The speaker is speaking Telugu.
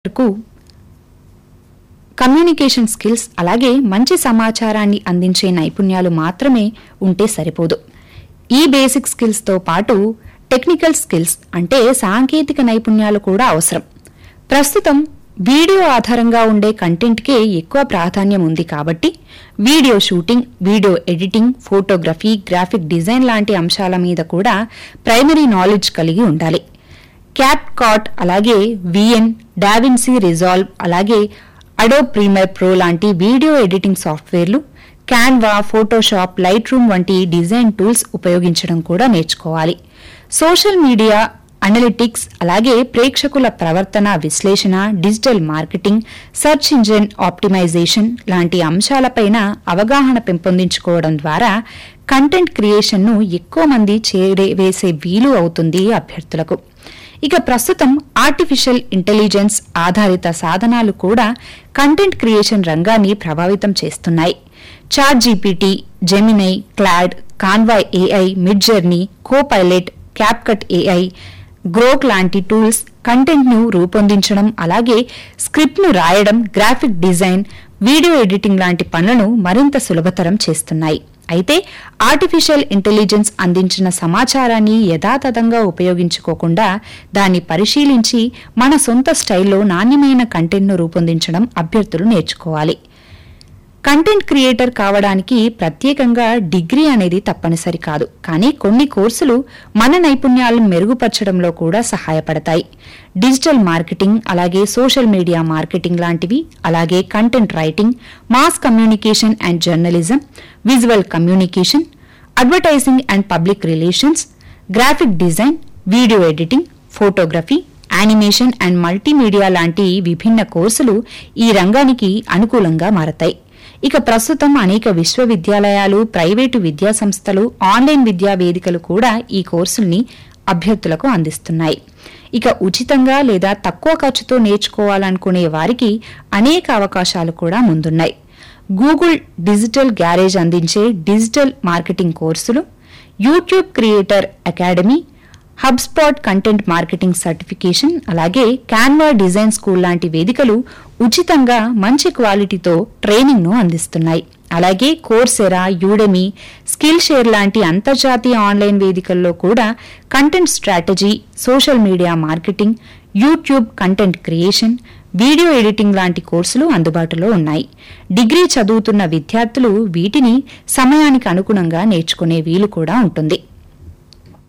వరకు కమ్యూనికేషన్ స్కిల్స్ అలాగే మంచి సమాచారాన్ని అందించే నైపుణ్యాలు మాత్రమే ఉంటే సరిపోదు ఈ బేసిక్ స్కిల్స్తో పాటు టెక్నికల్ స్కిల్స్ అంటే సాంకేతిక నైపుణ్యాలు కూడా అవసరం ప్రస్తుతం వీడియో ఆధారంగా ఉండే కంటెంట్కే ఎక్కువ ప్రాధాన్యం ఉంది కాబట్టి video shooting video editing photography graphic design లాంటి అంశాల మీద కూడా ప్రైమరీ నాలెడ్జ్ కలిగి ఉండాలి క్యాప్ కాట్ అలాగే విఎన్ డావిన్సీ రిజాల్వ్ అలాగే అడో ప్రీమియర్ ప్రో లాంటి వీడియో ఎడిటింగ్ సాఫ్ట్వేర్లు క్యాన్వా ఫోటోషాప్ లైట్ రూమ్ వంటి డిజైన్ టూల్స్ ఉపయోగించడం కూడా నేర్చుకోవాలి సోషల్ మీడియా అనలిటిక్స్ అలాగే ప్రేక్షకుల ప్రవర్తన విశ్లేషణ digital marketing search engine optimisation లాంటి అంశాలపైన అవగాహన పెంపొందించుకోవడం ద్వారా కంటెంట్ క్రియేషన్ను ఎక్కువ మంది చేరవేసే వీలు అవుతుంది అభ్యర్థులకు ఇక ప్రస్తుతం ఆర్టిఫిషియల్ ఇంటెలిజెన్స్ ఆధారిత సాధనాలు కూడా కంటెంట్ క్రియేషన్ రంగాన్ని ప్రభావితం చేస్తున్నాయి ChatGPT Gemini Claude Canva AI Midjourney Copilot CapCut AI Grok లాంటి టూల్స్ కంటెంట్ ను రూపొందించడం అలాగే స్క్రిప్ట్ ను రాయడం గ్రాఫిక్ డిజైన్ వీడియో ఎడిటింగ్ లాంటి పనులను మరింత సులభతరం చేస్తున్నాయి అయితే ఆర్టిఫిషియల్ ఇంటెలిజెన్స్ అందించిన సమాచారాన్ని యథాతథంగా ఉపయోగించుకోకుండా దాన్ని పరిశీలించి మన సొంత స్టైల్లో నాణ్యమైన కంటెంట్ను రూపొందించడం అభ్యర్థులు నేర్చుకోవాలి కంటెంట్ క్రియేటర్ కావడానికి ప్రత్యేకంగా డిగ్రీ అనేది తప్పనిసరి కాదు కానీ కొన్ని కోర్సులు మన నైపుణ్యాలను మెరుగుపరచడంలో కూడా సహాయపడతాయి డిజిటల్ మార్కెటింగ్ అలాగే సోషల్ మీడియా మార్కెటింగ్ లాంటివి అలాగే content writing mass communication and journalism visual communication advertising and public relations graphic design video editing photography animation and multimedia లాంటి విభిన్న కోర్సులు ఈ రంగానికి అనుకూలంగా మారతాయి ఇక ప్రస్తుతం అనేక విశ్వవిద్యాలయాలు ప్రైవేటు విద్యా సంస్థలు ఆన్లైన్ విద్యా వేదికలు కూడా ఈ కోర్సుల్ని అభ్యర్థులకు అందిస్తున్నాయి ఇక ఉచితంగా లేదా తక్కువ ఖర్చుతో నేర్చుకోవాలనుకునే వారికి అనేక అవకాశాలు కూడా ముందున్నాయి గూగుల్ డిజిటల్ గ్యారేజ్ అందించే డిజిటల్ మార్కెటింగ్ కోర్సులు YouTube Creator Academy HubSpot content marketing certification అలాగే క్యాన్వా డిజైన్ స్కూల్ లాంటి వేదికలు ఉచితంగా మంచి క్వాలిటీతో ట్రైనింగ్ ను అందిస్తున్నాయి అలాగే కోర్సెరా యూడెమీ స్కిల్ షేర్ లాంటి అంతర్జాతీయ ఆన్లైన్ వేదికల్లో కూడా content strategy social media marketing YouTube content creation video editing లాంటి కోర్సులు అందుబాటులో ఉన్నాయి డిగ్రీ చదువుతున్న విద్యార్థులు వీటిని సమయానికి అనుగుణంగా నేర్చుకునే వీలు కూడా ఉంటుంది